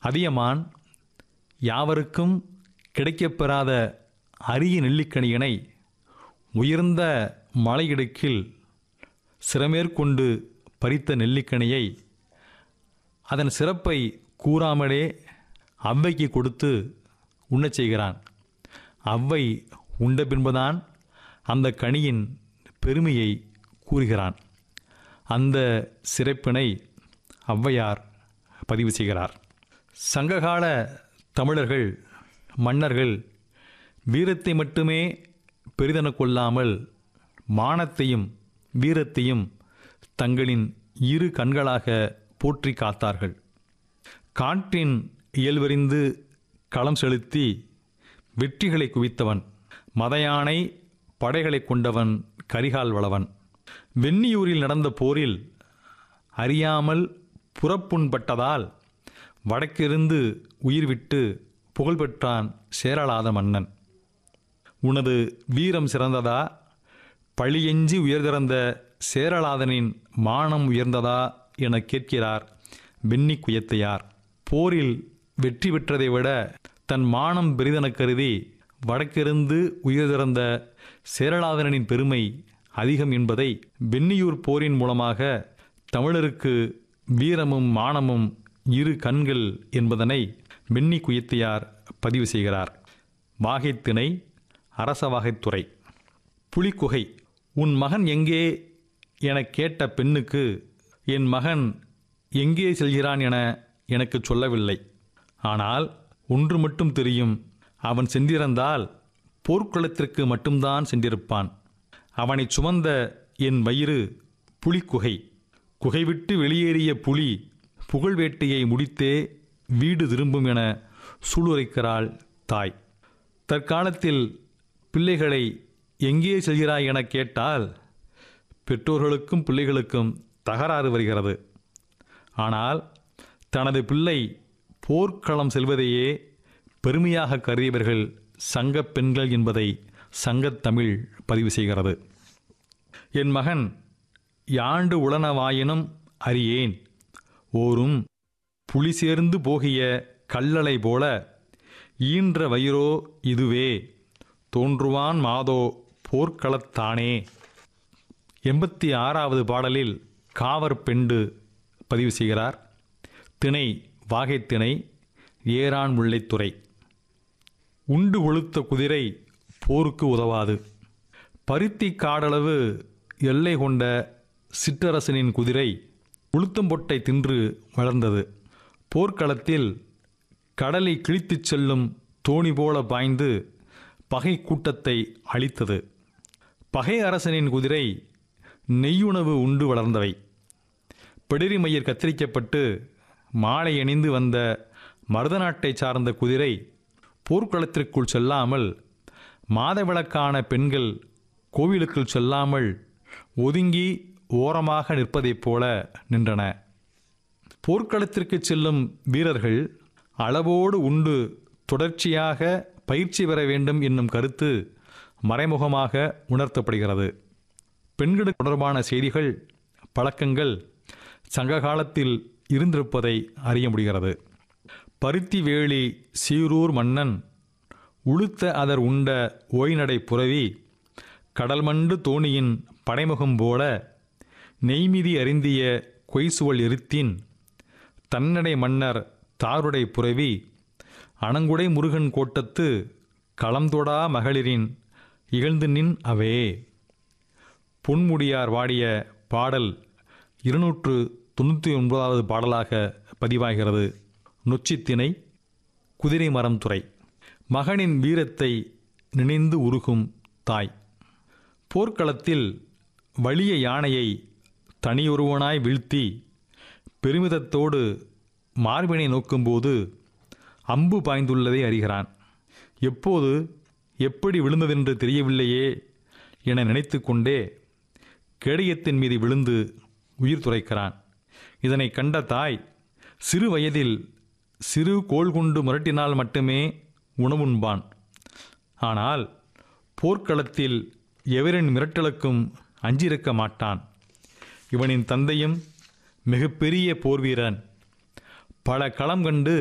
அதியமான் யாவருக்கும் கிடைக்கப்பெறாத அரிய நெல்லிக்கனியினை உயர்ந்த மலையிடுக்கில் சிறமேற்கொண்டு பறித்த நெல்லிக்கனியை அதன் சிறப்பை கூறாமலே அவ்வைக்கு கொடுத்து உண்ணச் செய்கிறான் அவ்வை உண்ட பின்புதான் அந்த கனியின் பெருமையை கூறுகிறான் அந்த சிறப்பினை ஔவையார் பதிவு செய்கிறார் சங்ககால தமிழர்கள் மன்னர்கள் வீரத்தை மட்டுமே பெரிதென கொள்ளாமல் மானத்தையும் வீரத்தையும் தங்களின் இரு கண்களாக போற்றி காத்தார்கள் காற்றின் இயல்பறிந்து களம் செலுத்தி வெற்றிகளை குவித்தவன் மதையானை படைகளை கொண்டவன் கரிகால் வளவன் வெண்ணியூரில் நடந்த போரில் அறியாமல் புறப்புண்பட்டதால் வடக்கிருந்து உயிர்விட்டு புகழ்பெற்றான் சேரலாத மன்னன் உனது வீரம் சிறந்ததா பழியெஞ்சி உயர்திறந்த சேரலாதனின் மானம் உயர்ந்ததா என கேட்கிறார் வெண்ணி குயத்தையார் போரில் வெற்றி பெற்றதை விட தன் மானம் பெரிதென கருதி வடக்கிருந்து உயர்திறந்த சேரலாதனின் பெருமை அதிகம் என்பதை வெண்ணியூர் போரின் மூலமாக தமிழருக்கு வீரமும் மானமும் இரு கண்கள் என்பதனை வெண்ணி குயத்தியார் பதிவு செய்கிறார் வாகைத்திணை அரசவாகைத்துறை புலிக்குகை உன் மகன் எங்கே எனக் கேட்ட பெண்ணுக்கு என் மகன் எங்கே செல்கிறான் என எனக்கு சொல்லவில்லை ஆனால் ஒன்று மட்டும் தெரியும் அவன் சென்றிருந்தால் போர்க்குளத்திற்கு மட்டும்தான் சென்றிருப்பான் அவனைச் சுமந்த என் வயிறு புலிக்குகை குகை விட்டு வெளியேறிய புலி புகழ் வேட்டையை முடித்தே வீடு திரும்பும் என சூளுரைக்கிறாள் தாய் தற்காலத்தில் பிள்ளைகளை எங்கே செல்கிறாய் என கேட்டால் பெற்றோர்களுக்கும் பிள்ளைகளுக்கும் தகராறு வருகிறது ஆனால் தனது பிள்ளை போர்க்களம் செல்வதையே பெருமையாக கருதியவர்கள் சங்கப் பெண்கள் என்பதை சங்கத்தமிழ் பதிவு செய்கிறது என் மகன் யாண்டு உளனவாயினும் அறியேன் ஓரும் புலி சேர்ந்து போகிய கல்லலை போல ஈன்ற வயிறோ இதுவே தோன்றுவான் மாதோ போர்க்களத்தானே எண்பத்தி ஆறாவது பாடலில் காவர் பெண்டு பதிவு செய்கிறார் திணை வாகைத்திணை ஏரான் முல்லைத்துறை உண்டு கொழுத்த குதிரை போருக்கு உதவாது பருத்தி காடளவு எல்லை கொண்ட சிற்றரசனின் குதிரை உளுத்தம்பொட்டை தின்று வளர்ந்தது போர்க்களத்தில் கடலை கிழித்துச் செல்லும் தோணி போல பாய்ந்து பகை கூட்டத்தை அழித்தது பகை அரசனின் குதிரை நெய்யுணவு உண்டு வளர்ந்தவை பிடரிமயிர் கத்தரிக்கப்பட்டு மாலை அணிந்து வந்த மருதநாட்டை சார்ந்த குதிரை போர்க்களத்திற்குள் செல்லாமல் மாதவிளக்கான பெண்கள் கோவிலுக்குள் செல்லாமல் ஒதுங்கி ஓரமாக நிற்பதைப் போல நின்றன போர்க்களத்திற்கு செல்லும் வீரர்கள் அளவோடு உண்டு தொடர்ச்சியாக பயிற்சி பெற வேண்டும் என்னும் கருத்து மறைமுகமாக உணர்த்தப்படுகிறது பெண்களுக்கு தொடர்பான செய்திகள் பழக்கங்கள் சங்க காலத்தில் இருந்திருப்பதை அறிய முடிகிறது பருத்தி வேலி சீரூர் மன்னன் உளுத்த அதர் உண்ட ஓய்நடை புரவி கடல்மண்டு தோணியின் படைமுகம் போல நெய்மிதி அறிந்திய கொய்சுவல் எருத்தின் தன்னடை மன்னர் தாருடை புரவி அணங்குடை முருகன் கோட்டத்து களம்தொடா மகளிரின் இகழ்ந்து நின் அவே பொன்முடியார் வாடிய பாடல் இருநூற்று தொண்ணூற்றி ஒன்பதாவது பாடலாக பதிவாகிறது நொச்சித்திணை குதிரை மரம் துறை மகனின் வீரத்தை நினைந்து உருகும் தாய் போர்க்களத்தில் வலிய யானையை தனியொருவனாய் வீழ்த்தி பெருமிதத்தோடு மார்பினை நோக்கும்போது அம்பு பாய்ந்துள்ளதை அறிகிறான் எப்போது எப்படி விழுந்ததென்று தெரியவில்லையே என நினைத்து கொண்டே கேடயத்தின் மீது விழுந்து உயிர் துறைக்கிறான் இதனை கண்ட தாய் சிறு வயதில் சிறு கோல் கொண்டு முரட்டினால் மட்டுமே உணவுண்பான் ஆனால் போர்க்களத்தில் எவரின் மிரட்டலுக்கும் அஞ்சிருக்க மாட்டான் இவனின் தந்தையும் மிகப்பெரிய போர்வீரன் பல களம் கண்டு